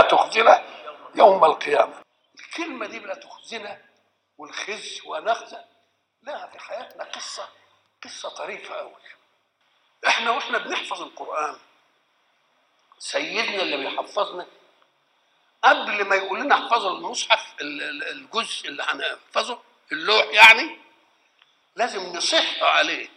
تخزنا يوم القيامة الكلمة دي لا تخزنا والخزي ونخزى لها في حياتنا قصة قصة طريفة أوي احنا واحنا بنحفظ القرآن سيدنا اللي بيحفظنا قبل ما يقول لنا احفظوا المصحف ال- ال- الجزء اللي هنحفظه اللوح يعني لازم نصح عليه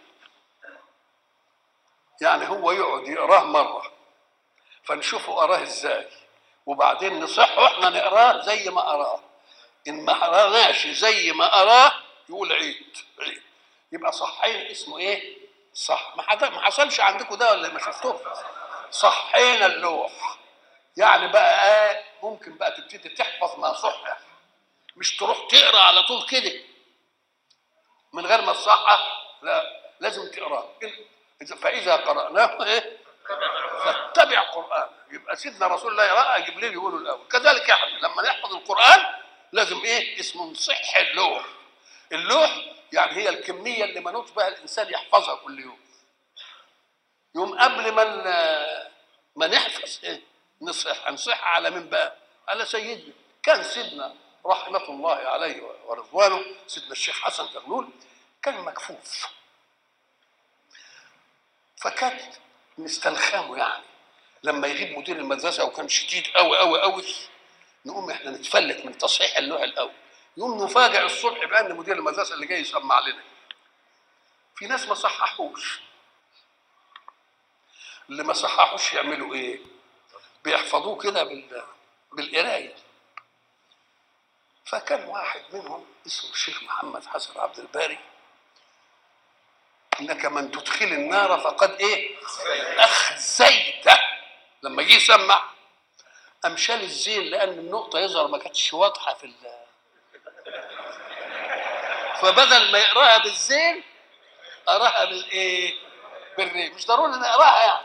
يعني هو يقعد يقراه مرة فنشوفه قراه ازاي وبعدين نصحه احنا نقراه زي ما قراه ان ما قراناش زي ما قراه يقول عيد عيد يبقى صحين اسمه ايه صح ما حد- ما حصلش عندكم ده ولا ما شفتوه صحينا اللوح يعني بقى آه ممكن بقى تبتدي تحفظ ما صح مش تروح تقرا على طول كده من غير ما تصحح لا لازم تقراه إذا- فاذا قراناه ايه فاتبع قرآن يبقى سيدنا رسول الله يقرأ جبريل يقوله الأول كذلك احنا لما نحفظ القرآن لازم إيه اسمه نصح اللوح اللوح يعني هي الكمية اللي منوط بها الإنسان يحفظها كل يوم يوم قبل ما ن- ما نحفظ إيه نصح نصح على من بقى على سيدنا كان سيدنا رحمة الله عليه ورضوانه سيدنا الشيخ حسن زغلول كان مكفوف فكان نستلخمه يعني لما يغيب مدير المدرسه وكان شديد قوي قوي قوي نقوم احنا نتفلت من تصحيح اللوح الاول يقوم نفاجئ الصبح بان مدير المدرسه اللي جاي يسمع لنا في ناس ما صححوش اللي ما صححوش يعملوا ايه بيحفظوه كده بال بالقرايه فكان واحد منهم اسمه الشيخ محمد حسن عبد الباري انك من تدخل النار فقد ايه اخزيته لما جه يسمع قام شال الزين لان النقطه يظهر ما كانتش واضحه في ال فبدل ما يقراها بالزين قراها بالايه بالري مش ضروري نقراها يعني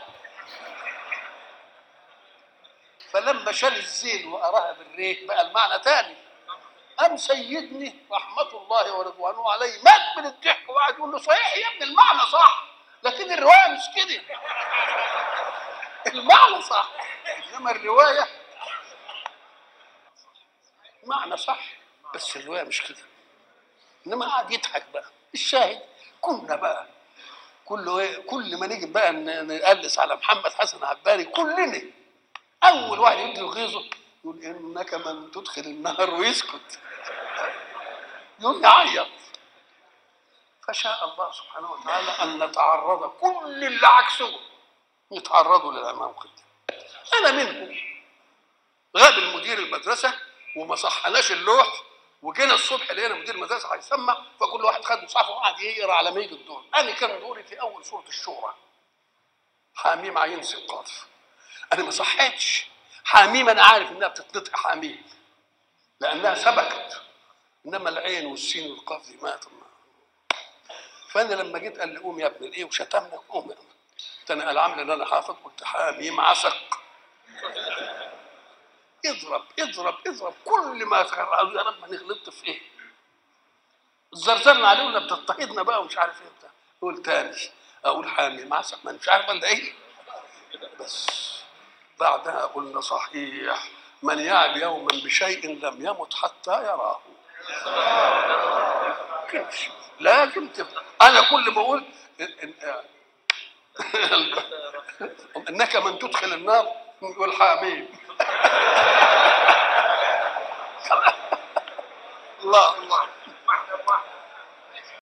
فلما شال الزين وقراها بالري بقى المعنى تاني قام سيدني رحمة الله ورضوانه عليه مات من الضحك وقعد يقول له صحيح يا ابني المعنى صح لكن الرواية مش كده المعنى صح إنما الرواية معنى صح بس الرواية مش كده إنما قعد يضحك بقى الشاهد كنا بقى كل إيه كل ما نيجي بقى ن- نقلس على محمد حسن عباري كلنا أول واحد يبدي غيظه يقول إنك من تدخل النار ويسكت يقول يعيط فشاء الله سبحانه وتعالى ان نتعرض كل اللي عكسه يتعرضوا للموقف ده انا منهم غاب المدير المدرسه وما صحناش اللوح وجينا الصبح لقينا مدير المدرسه هيسمع فكل واحد خد مصحفه وقعد يقرا على ما يجي الدور انا كان دوري في اول سوره الشورى حاميم عين سقاف انا ما صحيتش حاميم انا عارف انها بتتنطق حاميم لانها سبكت انما العين والسين والقاف دي ما فانا لما جيت قال لي قوم يا ابن الايه وشتمنا قوم يا ابن. قلت انا قال عامل ان انا حافظ قلت حاميم عسق اضرب اضرب اضرب كل ما قالوا يا رب انا غلطت في ايه زرزرنا عليه ولا بتضطهدنا بقى ومش عارف ايه بتاع قول تاني اقول حاميم عسق ما أنا مش عارف ولا ايه بس بعدها قلنا صحيح من يعب يوما بشيء لم يمت حتى يراه كده. لازم تبقى انا كل ما اقول إن- إن- انك من تدخل النار يقول حاميم الله الله